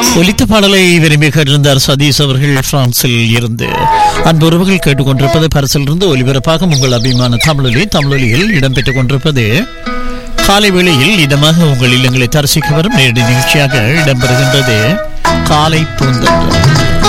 ஒலித்த பாடலை விரும்பி கேட்டிருந்தார் சதீஷ் அவர்கள் பிரான்சில் இருந்து அன்புறவுகள் கேட்டுக்கொண்டிருப்பது பரிசிலிருந்து ஒலிபரப்பாக உங்கள் அபிமான தமிழொலி தமிழொலியில் இடம்பெற்றுக் கொண்டிருப்பது காலை வேளையில் இதமாக உங்கள் இல்லங்களை தரிசிக்க வரும் நேரடி நிகழ்ச்சியாக இடம்பெறுகின்றது காலை பூந்தன்று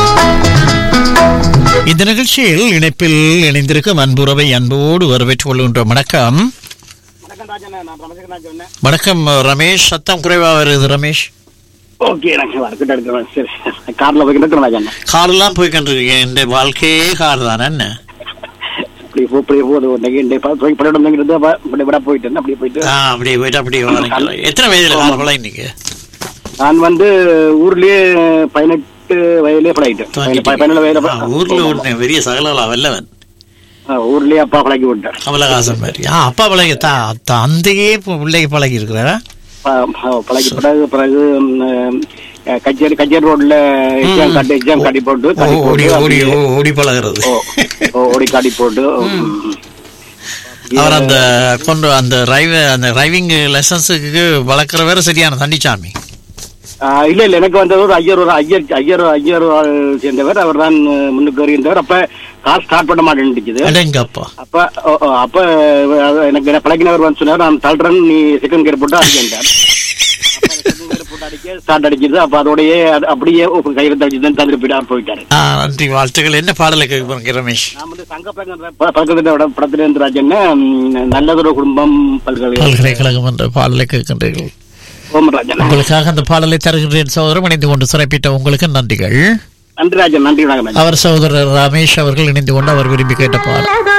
இந்த நிகழ்ச்சியில் இணைப்பில் இணைந்திருக்கும் அன்புறவை அன்போடு வரவேற்றுக் கொள்கின்ற வணக்கம் வணக்கம் ராஜண்ணா நான் ரமேஷ் சொன்னேன் வணக்கம் ரமேஷ் சத்தம் குறைவா வருது ரமேஷ் ஓகே எனக்கு வர்க்கிட்ட எடுக்கிறேன் சரி கார்ல போய் கிடக்கிறேன் ராஜண்ணா காரெல்லாம் போய் கண்டிருக்கேன் இந்த வாழ்க்கையே கார் தானே என்ன இப்படி போ இப்படி போகுது இன்னைக்கு இந்த போய் படம் வந்துங்கிறது இப்படி விட போயிட்டு இருந்தேன் அப்படியே போயிட்டு ஆ அப்படியே போயிட்டு அப்படியே வரீங்களா எத்தனை வயதுல கார் பழம் இன்னைக்கு நான் வந்து ஊர்லயே பதினெட்டு வயதுலயே பழகிட்டேன் பதினேழு வயதுல ஆ, ஊர்ல ஒண்ணு பெரிய சகலா வல்லவன் ஆ, ஊர்லயே அப்பா பழகி விட்டார் கமலஹாசன் மாதிரி ஆ அப்பா பழகி தான் அந்தையே பிள்ளைக்கு பழகி இருக்கிறா பழகி பிறகு பிறகு ம், அஹ், கச்சேரி கச்சேரி ரோட்ல எக்ஸாம் காட்டி எக்ஸாம் காட்டி போட்டு காட்டி ஓடி போட்டு ஓடி அப்படியே, ஓ- ஓடி பழகிறது ஓ, ஓ, ஓடி காட்டி போட்டு ம், அவர் அந்த கொண்டு அந்த டிரைவ் அந்த டிரைவிங் லைசன்ஸுக்கு வளர்க்குற வேற சரியான தண்டிச்சாமி ஆ, இல்ல இல்ல எனக்கு வந்தது ஒரு ஐயர் ஒரு ஐயர் ஐயர் ஐயர் ஆள் சேர்ந்தவர் அவர் தான் முன்னுக்கு வருகின்றவர் அப்ப கார் ஸ்டார்ட் பண்ண மாட்டேன்னுச்சு அடங்கப்பா அப்ப ஓ, ஓ, அப்ப அது எனக்கு என்ன பழகினவர் வந்து சொன்னார் நான் தள்ளுறேன் நீ செகண்ட் கியர் போட்டு அடிக்கின்றார் போட்டு அடிக்க ஸ்டார்ட் அடிச்சது அப்ப அதோடயே அது அப்படியே கையில தடிச்சு தான் தந்துட்டு போயிட்டு போயிட்டாரு ஆ, நன்றி வாழ்த்துக்கள் என்ன பாடலை கேட்க ரமேஷ் நான் வந்து சங்கப்பங்க பக்கத்துல படத்துல இருந்து ராஜன் நல்லதொரு குடும்பம் பல்கலை பல்கலைக்கழகம் என்ற பாடலை கேட்கின்றீர்கள் ஓமராஜன் உங்களுக்காக அந்த பாடலை தருகின்றேன் சகோதரம் இணைந்து கொண்டு சிறப்பிட்ட உங்களுக்கு நன்றிகள் நன்றி ராஜன் நன்றி வணக்கம் ராஜன் அவர் சகோதரர் ரமேஷ் அவர்கள் இணைந்து கொண்டு அவர் விரும்பி கேட்ட பாடல்